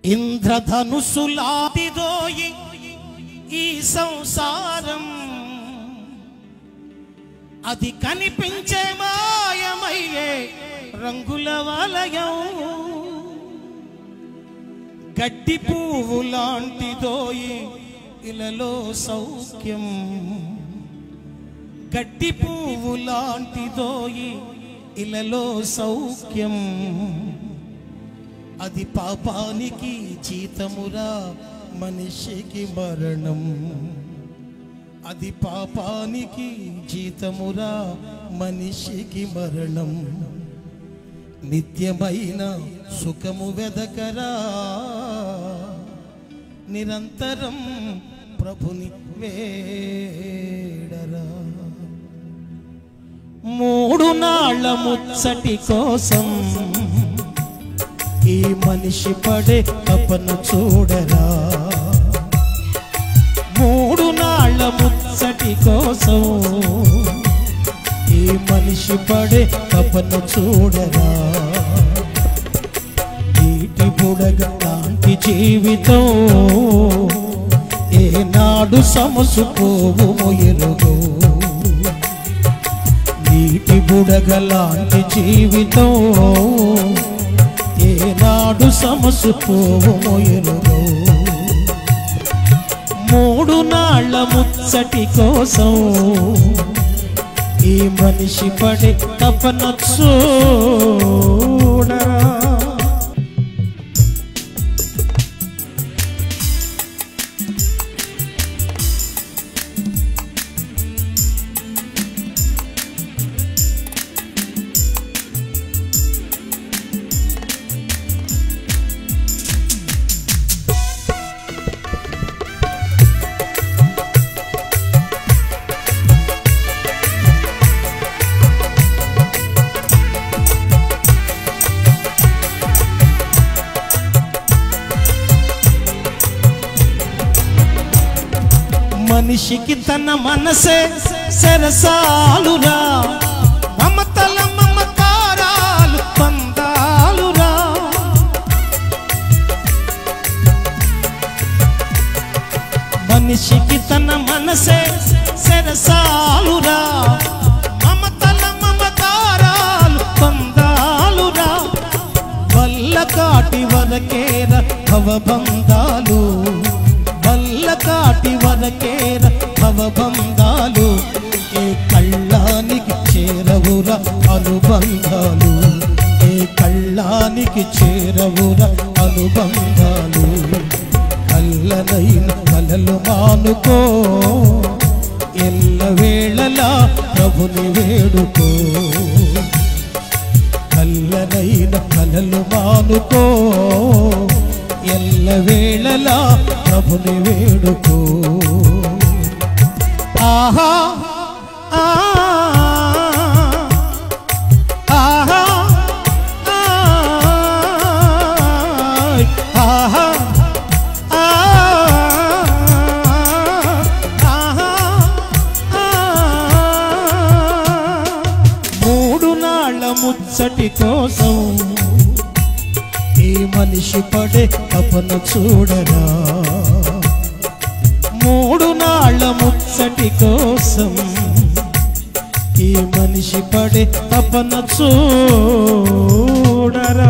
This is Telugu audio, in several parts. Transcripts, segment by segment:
ఇంద్రధనుసులాదిదోయి ఈ సంసారం అది కనిపించే మాయమయ్యే రంగుల వలయం గడ్డి పువ్వు లాంటిదోయి ఇలలో సౌఖ్యం గడ్డి పువ్వు లాంటిదోయి ఇలలో సౌఖ్యం అది పాపానికి జీతమురా మనిషికి మరణం అది పాపానికి జీతమురా మనిషికి మరణం నిత్యమైన సుఖము వెదకరా నిరంతరం ప్రభుని వేడరా మూడు నాళ్ళ ముచ్చటి కోసం ఈ మనిషి పడే తపను చూడరా మూడు నాళ్ళ ముచ్చటి కోసం ఈ మనిషి పడే తపను చూడరా నీటి బుడగ లాంటి జీవితం ఏనాడు సమసు పోవు ఎలుగు నీటి బుడగ లాంటి జీవితం ఏనాడు సమసు పోవు ఎలుగు మూడు నాళ్ళ ముచ్చటి కోసం ఈ మనిషి పడే తపన చూడరా మనిషికి తన మనసే సరసాలురా మమతల మమకారాలు పందాలురా మనిషికి తన మనసే సరసాలురా మమతల మమకారాలు పందాలురా వల్ల కాటి వరకేర భవబంధాలు వల్ల కాటి వరకేర భవబంధాలు ఏ కళ్ళానికి చేరవురా అనుబంధాలు ఏ కళ్ళానికి చేరవురా అనుబంధాలు కళ్ళనైన కలలు మానుకో ఎల్ల వేళలా ప్రభుని వేడుకో కల్లనైన కలలు మానుకో ఎల్ల వేళలా ప్రభుని వేడుకో ఆహా ఆ, ఆహా ఆయ్, ఆహా ఆ, ఆహా ఆ. మూడు నాళ్ళ ముచ్చటి కోసం ఈ మనిషి పడే తపన చూడరా మూడు నాళ్ళ ముచ్చటి కోసం ఈ మనిషి పడే తపన చూడరా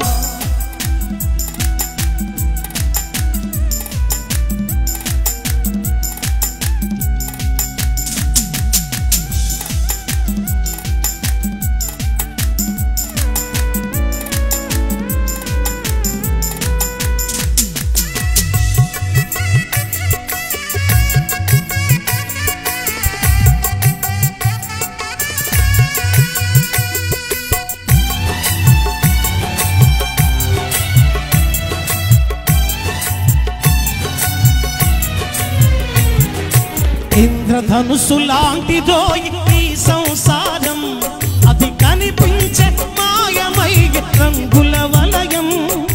ఇంద్రధనుసు లాంటిదో ఈ సంసారం అది కనిపించే మాయమై రంగుల వలయం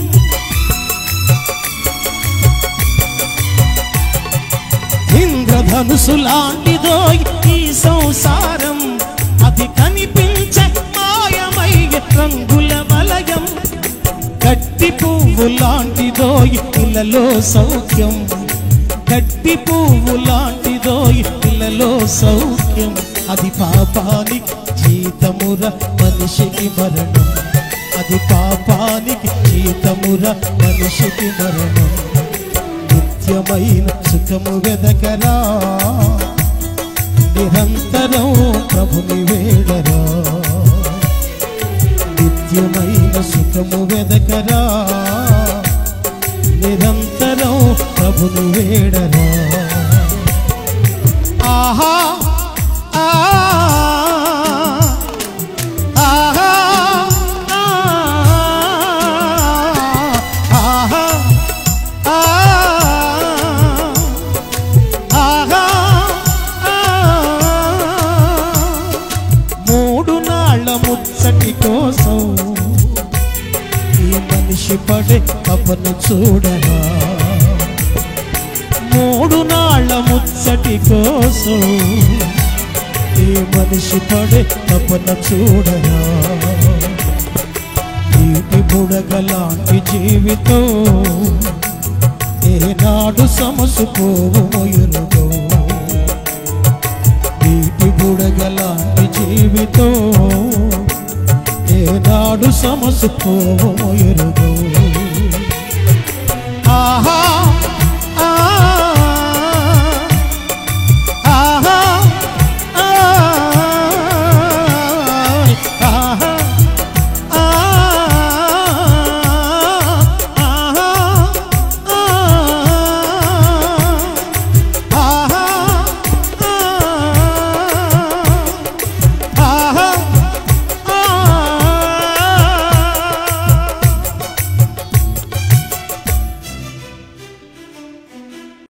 ఇంద్రధనుసు లాంటిదో ఈ సంసారం అది కనిపించే మాయమై రంగుల వలయం గట్టి గడ్డి పువ్వు లాంటిదోయి ఇళ్ళలో సౌఖ్యం గడ్డి పువ్వు లాంటిదోయి ఇళ్ళలో సౌఖ్యం అది పాపానికి జీతముర మనిషికి మరణం అది పాపానికి జీతముర మనిషికి మరణం నిత్యమైన సుఖము వెదకరా నిరంతరం ప్రభుని వేడరా నిత్యమైన సుఖము వెదకరా నిరంతరం ప్రభుని వేడరా ఆహా ఆ, ఆహా ఆ, ఆహా ఆ, ఆహా ఆ. మూడు నాళ్ళ ముచ్చటి కోసం ఈ మనిషి పడే తపను చూడరా మూడు నాళ్ళ ముచ్చటి కోసం ఈ మనిషి పడే తపన చూడరా నీటి బుడగలాంటి జీవితం ఏనాడు సమసుకోవు మొయురుగో నీటి బుడగలాంటి జీవితం ఏనాడు సమసుకోవు మొయురుగో